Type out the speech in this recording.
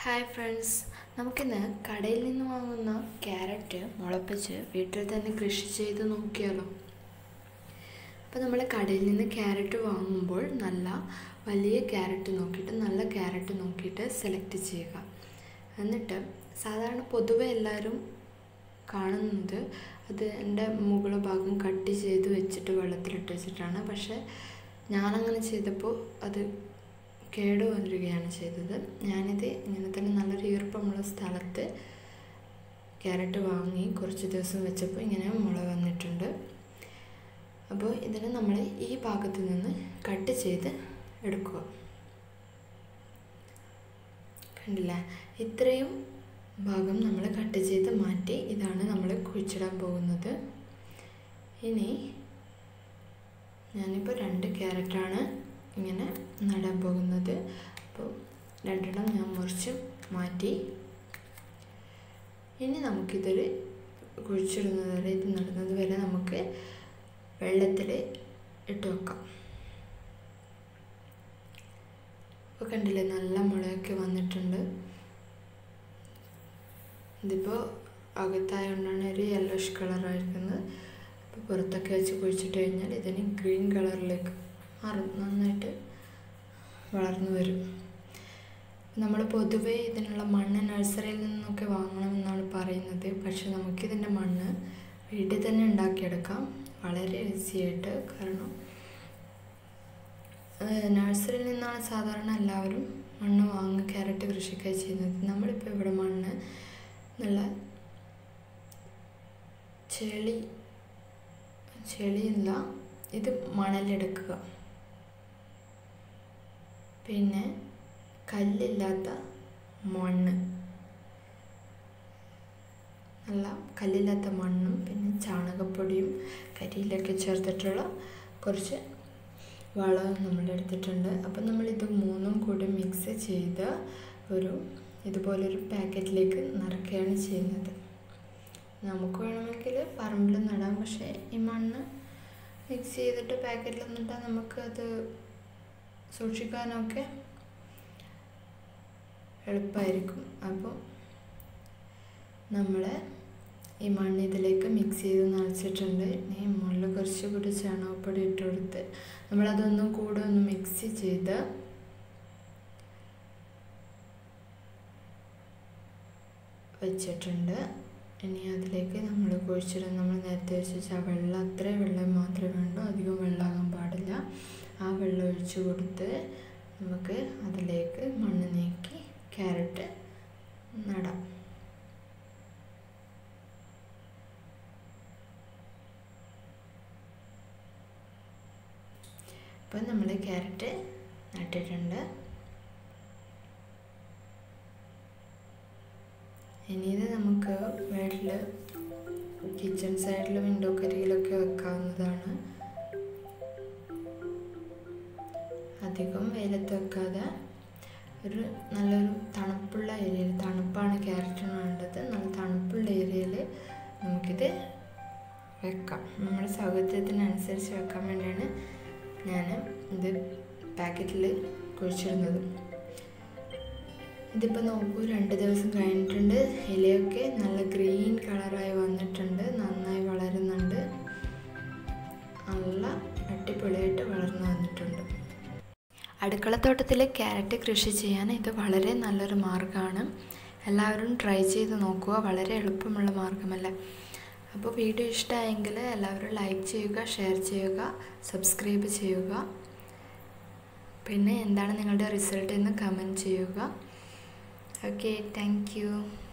hi friends നമുക്കിന്ന് കടയിൽ നിന്ന് വാങ്ങുന്ന ക്യാരറ്റ് മുളപ്പിച്ച് വീട്ടിൽ തന്നെ കൃഷി ചെയ്ത് നോക്കിയാലോ അപ്പോൾ നമ്മൾ കടയിൽ നിന്ന് ക്യാരറ്റ് വാങ്ങുമ്പോൾ നല്ല വലിയ ക്യാരറ്റ് നോക്കിയിട്ട് നല്ല ക്യാരറ്റ് നോക്കിയിട്ട് സെലക്ട് ചെയ്യുക എന്നിട്ട് സാധാരണ പൊതുവെ എല്ലാവരും കാണുന്നത് അത് എൻ്റെ മുകൾ ഭാഗം കട്ട് ചെയ്ത് വെച്ചിട്ട് വെള്ളത്തിലിട്ട് വെച്ചിട്ടാണ് പക്ഷേ ഞാനങ്ങനെ ചെയ്തപ്പോൾ അത് കേട് വരികയാണ് ചെയ്തത് ഞാനിത് ഇങ്ങനെ തന്നെ നല്ലൊരു ഈർപ്പമുള്ള സ്ഥലത്ത് ക്യാരറ്റ് വാങ്ങി കുറച്ച് ദിവസം വെച്ചപ്പോൾ ഇങ്ങനെ മുള വന്നിട്ടുണ്ട് അപ്പോൾ ഇതിനെ നമ്മൾ ഈ ഭാഗത്ത് നിന്ന് കട്ട് ചെയ്ത് എടുക്കുക കണ്ടില്ലേ ഇത്രയും ഭാഗം നമ്മൾ കട്ട് ചെയ്ത് മാറ്റി ഇതാണ് നമ്മൾ കുഴിച്ചിടാൻ പോകുന്നത് ഇനി ഞാനിപ്പോൾ രണ്ട് ക്യാരറ്റാണ് ഇങ്ങനെ നടാൻ പോകുന്നത് അപ്പോൾ രണ്ടെണ്ണം ഞാൻ മുറിച്ച് മാറ്റി ഇനി നമുക്കിതൊരു കുഴിച്ചിടുന്നത് വരെ ഇത് നടുന്നത് വരെ നമുക്ക് വെള്ളത്തിൽ ഇട്ട് വെക്കാം ഇപ്പോൾ കണ്ടില്ലേ നല്ല മുളയൊക്കെ വന്നിട്ടുണ്ട് ഇതിപ്പോൾ അകത്തായതുകൊണ്ടാണ് ഒരു യെല്ലോഷ് കളറായിരിക്കുന്നത് അപ്പോൾ പുറത്തൊക്കെ വെച്ച് കുഴിച്ചിട്ട് കഴിഞ്ഞാൽ ഇതിന് ഗ്രീൻ കളറിലേക്ക് മാറും നന്നായിട്ട് വളർന്നു വരും നമ്മൾ പൊതുവേ ഇതിനുള്ള മണ്ണ് നഴ്സറിയിൽ നിന്നൊക്കെ വാങ്ങണമെന്നാണ് പറയുന്നത് പക്ഷെ നമുക്കിതിൻ്റെ മണ്ണ് വീട്ടിൽ തന്നെ ഉണ്ടാക്കിയെടുക്കാം വളരെ ഈസി ആയിട്ട് കാരണം നഴ്സറിയിൽ നിന്നാണ് സാധാരണ എല്ലാവരും മണ്ണ് വാങ്ങി ക്യാരറ്റ് കൃഷിക്കായി ചെയ്യുന്നത് നമ്മളിപ്പോൾ ഇവിടെ മണ്ണ് നല്ല ചെളി ചെളിയില്ല ഇത് മണലെടുക്കുക പിന്നെ കല്ലില്ലാത്ത മണ്ണ് നല്ല കല്ലില്ലാത്ത മണ്ണും പിന്നെ ചാണകപ്പൊടിയും കരിയിലൊക്കെ ചേർത്തിട്ടുള്ള കുറച്ച് വളവും നമ്മൾ എടുത്തിട്ടുണ്ട് അപ്പം നമ്മൾ ഇത് മൂന്നും കൂടി മിക്സ് ചെയ്ത് ഒരു ഇതുപോലൊരു പാക്കറ്റിലേക്ക് നിറയ്ക്കുകയാണ് ചെയ്യുന്നത് നമുക്ക് വേണമെങ്കിൽ പറമ്പിൽ നടാം പക്ഷേ ഈ മണ്ണ് മിക്സ് ചെയ്തിട്ട് പാക്കറ്റിൽ നിന്നിട്ടാൽ നമുക്കത് സൂക്ഷിക്കാനൊക്കെ എളുപ്പമായിരിക്കും അപ്പോൾ നമ്മൾ ഈ മണ്ണ് ഇതിലേക്ക് മിക്സ് ചെയ്ത് നിറച്ചിട്ടുണ്ട് ഇനി മുകളിൽ കുറച്ച് കൂടി ചാണകപ്പൊടി ഇട്ട് കൊടുത്ത് നമ്മളതൊന്നും കൂടെ ഒന്ന് മിക്സ് ചെയ്ത് വെച്ചിട്ടുണ്ട് ഇനി അതിലേക്ക് നമ്മൾ കുഴിച്ചിടും നമ്മൾ നേരത്തെ വെച്ച് വെച്ചാൽ വെള്ളം അത്രയും വെള്ളം മാത്രമേ വേണ്ടൂ അധികം വെള്ളമാകാൻ പാടില്ല ആ വെള്ളം ഒഴിച്ച് കൊടുത്ത് നമുക്ക് അതിലേക്ക് മണ്ണ് നീക്കി ക്യാരറ്റ് നടാം ഇപ്പം നമ്മൾ ക്യാരറ്റ് നട്ടിട്ടുണ്ട് ഇനി ഇത് നമുക്ക് വീട്ടിൽ കിച്ചൺ സൈഡിൽ വിൻഡോ കരിയിലൊക്കെ വെക്കാവുന്നതാണ് അധികം വെയിലത്ത് വെക്കാതെ ഒരു നല്ലൊരു തണുപ്പുള്ള ഏരിയയിൽ തണുപ്പാണ് ക്യാരറ്റിന് വേണ്ടത് നല്ല തണുപ്പുള്ള ഏരിയയിൽ നമുക്കിത് വെക്കാം നമ്മുടെ സൗകര്യത്തിനനുസരിച്ച് വെക്കാൻ വേണ്ടിയാണ് ഞാൻ ഇത് പാക്കറ്റിൽ കുഴിച്ചിടുന്നത് ഇതിപ്പോൾ നോക്കൂ രണ്ട് ദിവസം കഴിഞ്ഞിട്ടുണ്ട് ഇലയൊക്കെ നല്ല ഗ്രീൻ കളറായി വന്നിട്ടുണ്ട് നന്നായി വളരുന്നുണ്ട് നല്ല അടിപൊളിയായിട്ട് വളർന്നു വന്നിട്ടുണ്ട് അടുക്കളത്തോട്ടത്തിൽ ക്യാരറ്റ് കൃഷി ചെയ്യാൻ ഇത് വളരെ നല്ലൊരു മാർഗ്ഗമാണ് എല്ലാവരും ട്രൈ ചെയ്ത് നോക്കുക വളരെ എളുപ്പമുള്ള മാർഗ്ഗമല്ല അപ്പോൾ വീഡിയോ ഇഷ്ടമായെങ്കിൽ എല്ലാവരും ലൈക്ക് ചെയ്യുക ഷെയർ ചെയ്യുക സബ്സ്ക്രൈബ് ചെയ്യുക പിന്നെ എന്താണ് നിങ്ങളുടെ റിസൾട്ട് എന്ന് കമൻറ്റ് ചെയ്യുക ഓക്കെ താങ്ക്